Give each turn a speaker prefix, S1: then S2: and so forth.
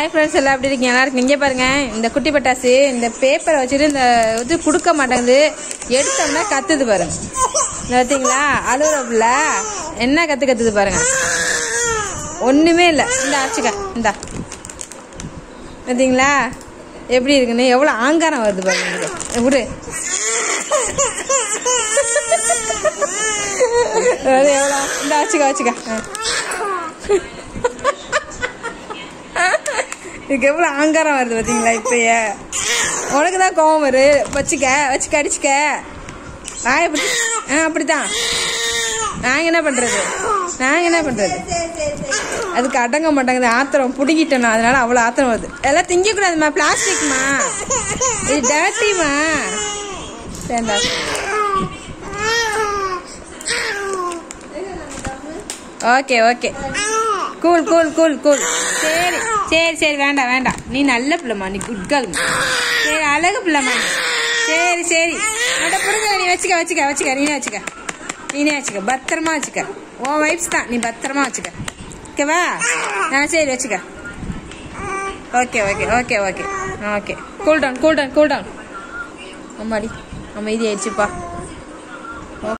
S1: Hi friends எல்லாம் எப்படி இருக்கீங்க நல்லா இருக்கு இங்கே பாருங்க இந்த குட்டி பட்டாசு இந்த பேப்பரை வச்சுட்டு இந்த இது கொடுக்க மாட்டேங்குது எடுத்தோம்னா கத்துது பாருங்க இந்த பார்த்தீங்களா அழுகுறப்புல என்ன கத்து கத்துது பாருங்க ஒண்ணுமே இல்லை இந்த ஆச்சுக்கா இந்தா பார்த்தீங்களா எப்படி இருக்குன்னு எவ்வளோ ஆங்காரம் வருது பாருங்க இதுக்கு. விடு அது எவ்வளோ இந்த ஆச்சுக்கா ஆச்சுக்கா ஆ. இதுக்கு எவ்வளோ ஆங்காரம் வருது பார்த்தீங்களா இப்பயே உனக்கு தான் கோவம் வரு வச்சுக்க வச்சுக்க அடிச்சுக்க நான் எப்படி ஆ அப்படித்தான் நாங்கள் என்ன பண்ணுறது நாங்கள் என்ன பண்ணுறது அதுக்கு அடங்க மாட்டேங்குது ஆத்திரம் பிடிக்கிட்டேன் நான் அதனால அவ்வளோ ஆத்திரம் வருது எல்லாம் திங்கக்கூடாதுமா பிளாஸ்டிக்மா இது டேட்டிமா சேர்ந்தா okay okay cool cool cool cool சரி சரி சரி வேண்டாம் வேண்டாம் நீ நல்ல பிள்ளைமா நீ குட் கேர்ள் சரி அழகு பிள்ளைமா நீ. சரி சரி அட புரிஞ்ச நீ வச்சுக்க வச்சுக்க வச்சுக்க நீனே வச்சுக்க நீனே வச்சுக்க பத்திரமா வச்சுக்க உன் வைப்ஸ் தான் நீ பத்திரமா வச்சுக்க ஓகேவா ஆ சரி வச்சுக்க okay okay okay okay okay cool down cool down cool down அம்மாடி அமைதி ஆயிடுச்சுப்பா